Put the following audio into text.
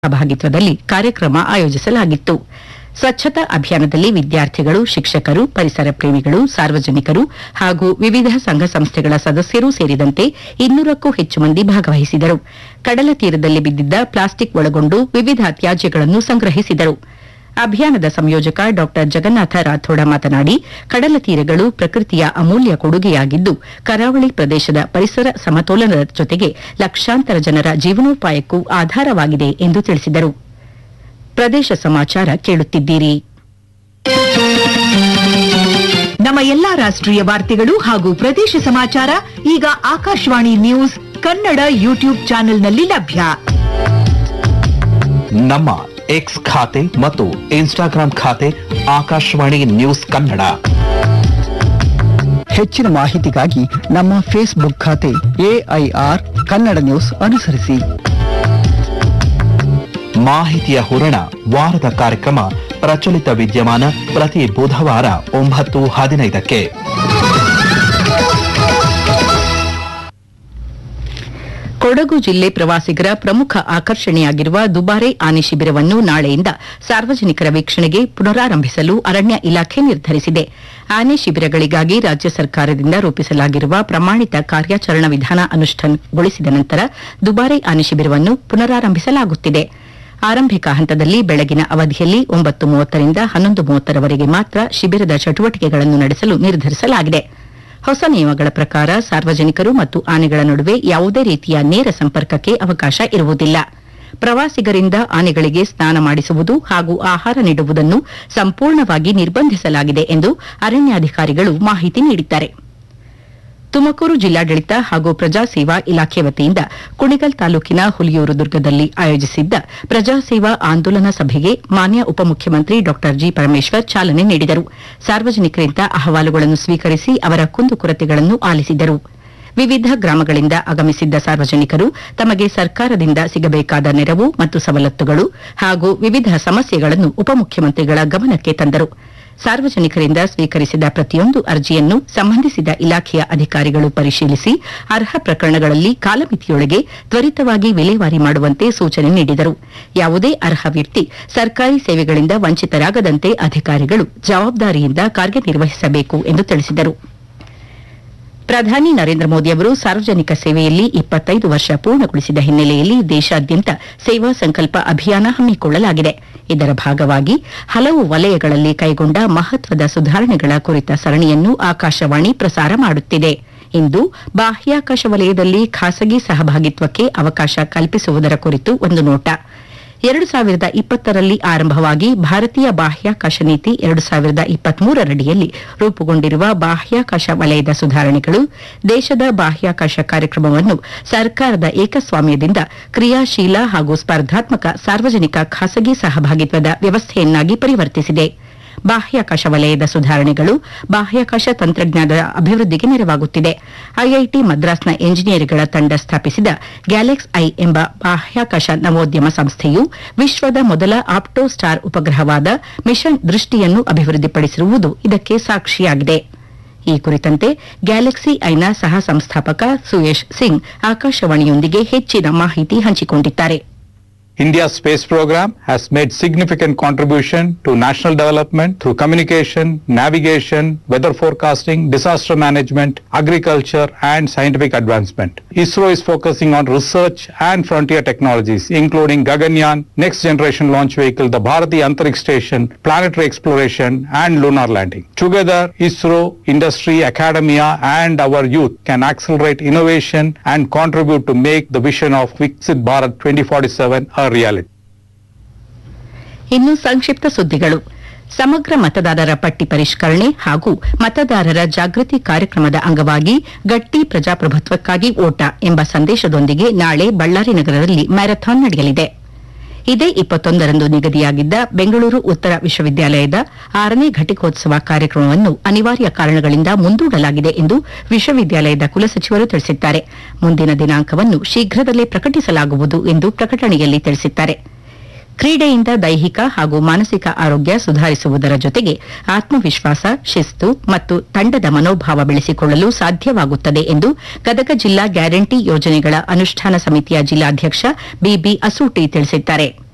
ಸಹಭಾಗಿತ್ವದಲ್ಲಿ ಕಾರ್ಯಕ್ರಮ ಆಯೋಜಿಸಲಾಗಿತ್ತು ಸ್ವಚ್ಛತಾ ಅಭಿಯಾನದಲ್ಲಿ ವಿದ್ಯಾರ್ಥಿಗಳು ಶಿಕ್ಷಕರು ಪರಿಸರ ಪ್ರೇಮಿಗಳು ಸಾರ್ವಜನಿಕರು ಹಾಗೂ ವಿವಿಧ ಸಂಘ ಸಂಸ್ಥೆಗಳ ಸದಸ್ಯರೂ ಸೇರಿದಂತೆ ಇನ್ನೂರಕ್ಕೂ ಹೆಚ್ಚು ಮಂದಿ ಭಾಗವಹಿಸಿದರು ಕಡಲ ತೀರದಲ್ಲಿ ಬಿದ್ದಿದ್ದ ಪ್ಲಾಸ್ಟಿಕ್ ಒಳಗೊಂಡು ವಿವಿಧ ತ್ಯಾಜ್ಯಗಳನ್ನು ಸಂಗ್ರಹಿಸಿದರು ಅಭಿಯಾನದ ಸಂಯೋಜಕ ಡಾ ಜಗನ್ನಾಥ ರಾಥೋಡ ಮಾತನಾಡಿ ಕಡಲ ತೀರಗಳು ಪ್ರಕೃತಿಯ ಅಮೂಲ್ಯ ಕೊಡುಗೆಯಾಗಿದ್ದು ಕರಾವಳಿ ಪ್ರದೇಶದ ಪರಿಸರ ಸಮತೋಲನದ ಜೊತೆಗೆ ಲಕ್ಷಾಂತರ ಜನರ ಜೀವನೋಪಾಯಕ್ಕೂ ಆಧಾರವಾಗಿದೆ ಎಂದು ತಿಳಿಸಿದರು ಪ್ರದೇಶ ಸಮಾಚಾರ ಕೇಳುತ್ತಿದ್ದೀರಿ ನಮ್ಮ ಎಲ್ಲಾ ರಾಷ್ಟ್ರೀಯ ವಾರ್ತೆಗಳು ಹಾಗೂ ಪ್ರದೇಶ ಸಮಾಚಾರ ಈಗ ಆಕಾಶವಾಣಿ ನ್ಯೂಸ್ ಕನ್ನಡ ಯೂಟ್ಯೂಬ್ ಚಾನೆಲ್ನಲ್ಲಿ ಲಭ್ಯ ನಮ್ಮ ಎಕ್ಸ್ ಖಾತೆ ಮತ್ತು ಇನ್ಸ್ಟಾಗ್ರಾಂ ಖಾತೆ ಆಕಾಶವಾಣಿ ನ್ಯೂಸ್ ಕನ್ನಡ ಹೆಚ್ಚಿನ ಮಾಹಿತಿಗಾಗಿ ನಮ್ಮ ಫೇಸ್ಬುಕ್ ಖಾತೆ ಎಐಆರ್ ಕನ್ನಡ ನ್ಯೂಸ್ ಅನುಸರಿಸಿ ಮಾಹಿತಿಯ ಹೂರಣ ವಾರದ ಕಾರ್ಯಕ್ರಮ ಪ್ರಚಲಿತ ವಿದ್ಯಮಾನ ಪ್ರತಿ ಬುಧವಾರ ಒಂಬತ್ತು ಹದಿನೈದಕ್ಕೆ ಕೊಡಗು ಜಿಲ್ಲೆ ಪ್ರವಾಸಿಗರ ಪ್ರಮುಖ ಆಕರ್ಷಣೆಯಾಗಿರುವ ದುಬಾರೆ ಆನೆ ಶಿಬಿರವನ್ನು ನಾಳೆಯಿಂದ ಸಾರ್ವಜನಿಕರ ವೀಕ್ಷಣೆಗೆ ಪುನರಾರಂಭಿಸಲು ಅರಣ್ಯ ಇಲಾಖೆ ನಿರ್ಧರಿಸಿದೆ ಆನೆ ಶಿಬಿರಗಳಿಗಾಗಿ ರಾಜ್ಯ ಸರ್ಕಾರದಿಂದ ರೂಪಿಸಲಾಗಿರುವ ಪ್ರಮಾಣಿತ ಕಾರ್ಯಾಚರಣಾ ವಿಧಾನ ಅನುಷ್ಠಾನಗೊಳಿಸಿದ ನಂತರ ದುಬಾರೆ ಆನೆ ಶಿಬಿರವನ್ನು ಪುನರಾರಂಭಿಸಲಾಗುತ್ತಿದೆ ಆರಂಭಿಕ ಹಂತದಲ್ಲಿ ಬೆಳಗಿನ ಅವಧಿಯಲ್ಲಿ ಒಂಬತ್ತು ಮೂವತ್ತರಿಂದ ಹನ್ನೊಂದು ಮೂವತ್ತರವರೆಗೆ ಮಾತ್ರ ಶಿಬಿರದ ಚಟುವಟಿಕೆಗಳನ್ನು ನಡೆಸಲು ನಿರ್ಧರಿಸಲಾಗಿದೆ ಹೊಸ ನಿಯಮಗಳ ಪ್ರಕಾರ ಸಾರ್ವಜನಿಕರು ಮತ್ತು ಆನೆಗಳ ನಡುವೆ ಯಾವುದೇ ರೀತಿಯ ನೇರ ಸಂಪರ್ಕಕ್ಕೆ ಅವಕಾಶ ಇರುವುದಿಲ್ಲ ಪ್ರವಾಸಿಗರಿಂದ ಆನೆಗಳಿಗೆ ಸ್ನಾನ ಮಾಡಿಸುವುದು ಹಾಗೂ ಆಹಾರ ನೀಡುವುದನ್ನು ಸಂಪೂರ್ಣವಾಗಿ ನಿರ್ಬಂಧಿಸಲಾಗಿದೆ ಎಂದು ಅರಣ್ಯಾಧಿಕಾರಿಗಳು ಮಾಹಿತಿ ನೀಡಿದ್ದಾರೆ ತುಮಕೂರು ಜಿಲ್ಲಾಡಳಿತ ಹಾಗೂ ಪ್ರಜಾಸೇವಾ ಇಲಾಖೆ ವತಿಯಿಂದ ಕುಣಿಗಲ್ ತಾಲೂಕಿನ ಹುಲಿಯೂರು ದುರ್ಗದಲ್ಲಿ ಆಯೋಜಿಸಿದ್ದ ಪ್ರಜಾಸೇವಾ ಆಂದೋಲನ ಸಭೆಗೆ ಮಾನ್ಯ ಉಪಮುಖ್ಯಮಂತ್ರಿ ಡಾ ಜಿ ಪರಮೇಶ್ವರ್ ಚಾಲನೆ ನೀಡಿದರು ಸಾರ್ವಜನಿಕರಿಂದ ಅಹವಾಲುಗಳನ್ನು ಸ್ವೀಕರಿಸಿ ಅವರ ಕುಂದುಕೊರತೆಗಳನ್ನು ಆಲಿಸಿದರು ವಿವಿಧ ಗ್ರಾಮಗಳಿಂದ ಆಗಮಿಸಿದ್ದ ಸಾರ್ವಜನಿಕರು ತಮಗೆ ಸರ್ಕಾರದಿಂದ ಸಿಗಬೇಕಾದ ನೆರವು ಮತ್ತು ಸವಲತ್ತುಗಳು ಹಾಗೂ ವಿವಿಧ ಸಮಸ್ಯೆಗಳನ್ನು ಉಪಮುಖ್ಯಮಂತ್ರಿಗಳ ಗಮನಕ್ಕೆ ತಂದರು ಸಾರ್ವಜನಿಕರಿಂದ ಸ್ವೀಕರಿಸಿದ ಪ್ರತಿಯೊಂದು ಅರ್ಜಿಯನ್ನು ಸಂಬಂಧಿಸಿದ ಇಲಾಖೆಯ ಅಧಿಕಾರಿಗಳು ಪರಿಶೀಲಿಸಿ ಅರ್ಹ ಪ್ರಕರಣಗಳಲ್ಲಿ ಕಾಲಮಿತಿಯೊಳಗೆ ತ್ವರಿತವಾಗಿ ವಿಲೇವಾರಿ ಮಾಡುವಂತೆ ಸೂಚನೆ ನೀಡಿದರು ಯಾವುದೇ ಅರ್ಹ ವ್ಯಕ್ತಿ ಸರ್ಕಾರಿ ಸೇವೆಗಳಿಂದ ವಂಚಿತರಾಗದಂತೆ ಅಧಿಕಾರಿಗಳು ಜವಾಬ್ದಾರಿಯಿಂದ ಕಾರ್ಯನಿರ್ವಹಿಸಬೇಕು ಎಂದು ತಿಳಿಸಿದರು ಪ್ರಧಾನಿ ನರೇಂದ್ರ ಮೋದಿ ಅವರು ಸಾರ್ವಜನಿಕ ಸೇವೆಯಲ್ಲಿ ಇಪ್ಪತ್ತೈದು ವರ್ಷ ಪೂರ್ಣಗೊಳಿಸಿದ ಹಿನ್ನೆಲೆಯಲ್ಲಿ ದೇಶಾದ್ಯಂತ ಸೇವಾ ಸಂಕಲ್ಪ ಅಭಿಯಾನ ಹಮ್ಮಿಕೊಳ್ಳಲಾಗಿದೆ ಇದರ ಭಾಗವಾಗಿ ಹಲವು ವಲಯಗಳಲ್ಲಿ ಕೈಗೊಂಡ ಮಹತ್ವದ ಸುಧಾರಣೆಗಳ ಕುರಿತ ಸರಣಿಯನ್ನು ಆಕಾಶವಾಣಿ ಪ್ರಸಾರ ಮಾಡುತ್ತಿದೆ ಇಂದು ಬಾಹ್ಯಾಕಾಶ ವಲಯದಲ್ಲಿ ಖಾಸಗಿ ಸಹಭಾಗಿತ್ವಕ್ಕೆ ಅವಕಾಶ ಕಲ್ಪಿಸುವುದರ ಕುರಿತು ಒಂದು ನೋಟ ಎರಡು ಸಾವಿರದ ಇಪ್ಪತ್ತರಲ್ಲಿ ಆರಂಭವಾಗಿ ಭಾರತೀಯ ಬಾಹ್ಯಾಕಾಶ ನೀತಿ ಎರಡು ಸಾವಿರದ ಇಪ್ಪತ್ಮೂರರಡಿಯಲ್ಲಿ ರೂಪುಗೊಂಡಿರುವ ಬಾಹ್ಯಾಕಾಶ ವಲಯದ ಸುಧಾರಣೆಗಳು ದೇಶದ ಬಾಹ್ಯಾಕಾಶ ಕಾರ್ಯಕ್ರಮವನ್ನು ಸರ್ಕಾರದ ಏಕಸ್ವಾಮ್ಯದಿಂದ ಕ್ರಿಯಾಶೀಲ ಹಾಗೂ ಸ್ಪರ್ಧಾತ್ಮಕ ಸಾರ್ವಜನಿಕ ಖಾಸಗಿ ಸಹಭಾಗಿತ್ವದ ವ್ಯವಸ್ಥೆಯನ್ನಾಗಿ ಪರಿವರ್ತಿಸಿದೆ ಬಾಹ್ಯಾಕಾಶ ವಲಯದ ಸುಧಾರಣೆಗಳು ಬಾಹ್ಯಾಕಾಶ ತಂತ್ರಜ್ಞಾನದ ಅಭಿವೃದ್ಧಿಗೆ ನೆರವಾಗುತ್ತಿದೆ ಐಐಟಿ ಮದ್ರಾಸ್ನ ಎಂಜಿನಿಯರ್ಗಳ ತಂಡ ಸ್ಥಾಪಿಸಿದ ಗ್ಯಾಲೆಕ್ಸ್ ಐ ಎಂಬ ಬಾಹ್ಯಾಕಾಶ ನವೋದ್ಯಮ ಸಂಸ್ಥೆಯು ವಿಶ್ವದ ಮೊದಲ ಆಪ್ಟೋ ಸ್ಟಾರ್ ಉಪಗ್ರಹವಾದ ಮಿಷನ್ ದೃಷ್ಟಿಯನ್ನು ಅಭಿವೃದ್ಧಿಪಡಿಸಿರುವುದು ಇದಕ್ಕೆ ಸಾಕ್ಷಿಯಾಗಿದೆ ಈ ಕುರಿತಂತೆ ಗ್ಯಾಲಕ್ಸಿ ಐನ ಸಹ ಸಂಸ್ಥಾಪಕ ಸುಯೇಶ್ ಸಿಂಗ್ ಆಕಾಶವಾಣಿಯೊಂದಿಗೆ ಹೆಚ್ಚಿನ ಮಾಹಿತಿ ಹಂಚಿಕೊಂಡಿದ್ದಾರೆ India's space program has made significant contribution to national development through communication, navigation, weather forecasting, disaster management, agriculture, and scientific advancement. ISRO is focusing on research and frontier technologies, including Gaganyaan, next generation launch vehicle, the Bharati Antariksh Station, planetary exploration, and lunar landing. Together, ISRO, industry, academia, and our youth can accelerate innovation and contribute to make the vision of Viksit Bharat 2047 a reality. ಇನ್ನು ಸಂಕ್ಷಿಪ್ತ ಸುದ್ದಿಗಳು ಸಮಗ್ರ ಮತದಾರರ ಪಟ್ಟಿ ಪರಿಷ್ಕರಣೆ ಹಾಗೂ ಮತದಾರರ ಜಾಗೃತಿ ಕಾರ್ಯಕ್ರಮದ ಅಂಗವಾಗಿ ಗಟ್ಟಿ ಪ್ರಜಾಪ್ರಭುತ್ವಕ್ಕಾಗಿ ಓಟ ಎಂಬ ಸಂದೇಶದೊಂದಿಗೆ ನಾಳೆ ಬಳ್ಳಾರಿ ನಗರದಲ್ಲಿ ಮ್ಯಾರಥಾನ್ ನಡೆಯಲಿದೆ ಇದೇ ಇಪ್ಪತ್ತೊಂದರಂದು ನಿಗದಿಯಾಗಿದ್ದ ಬೆಂಗಳೂರು ಉತ್ತರ ವಿಶ್ವವಿದ್ಯಾಲಯದ ಆರನೇ ಘಟಿಕೋತ್ಸವ ಕಾರ್ಯಕ್ರಮವನ್ನು ಅನಿವಾರ್ಯ ಕಾರಣಗಳಿಂದ ಮುಂದೂಡಲಾಗಿದೆ ಎಂದು ವಿಶ್ವವಿದ್ಯಾಲಯದ ಕುಲಸಚಿವರು ತಿಳಿಸಿದ್ದಾರೆ ಮುಂದಿನ ದಿನಾಂಕವನ್ನು ಶೀಘ್ರದಲ್ಲೇ ಪ್ರಕಟಿಸಲಾಗುವುದು ಎಂದು ಪ್ರಕಟಣೆಯಲ್ಲಿ ತಿಳಿಸಿದ್ದಾರೆ ಕ್ರೀಡೆಯಿಂದ ದೈಹಿಕ ಹಾಗೂ ಮಾನಸಿಕ ಆರೋಗ್ಯ ಸುಧಾರಿಸುವುದರ ಜೊತೆಗೆ ಆತ್ಮವಿಶ್ವಾಸ ಶಿಸ್ತು ಮತ್ತು ತಂಡದ ಮನೋಭಾವ ಬೆಳೆಸಿಕೊಳ್ಳಲು ಸಾಧ್ಯವಾಗುತ್ತದೆ ಎಂದು ಗದಗ ಜಿಲ್ಲಾ ಗ್ಯಾರಂಟಿ ಯೋಜನೆಗಳ ಅನುಷ್ಠಾನ ಸಮಿತಿಯ ಜಿಲ್ಲಾಧ್ಯಕ್ಷ ಬಿಬಿ ಅಸೂಟಿ ತಿಳಿಸಿದ್ದಾರೆ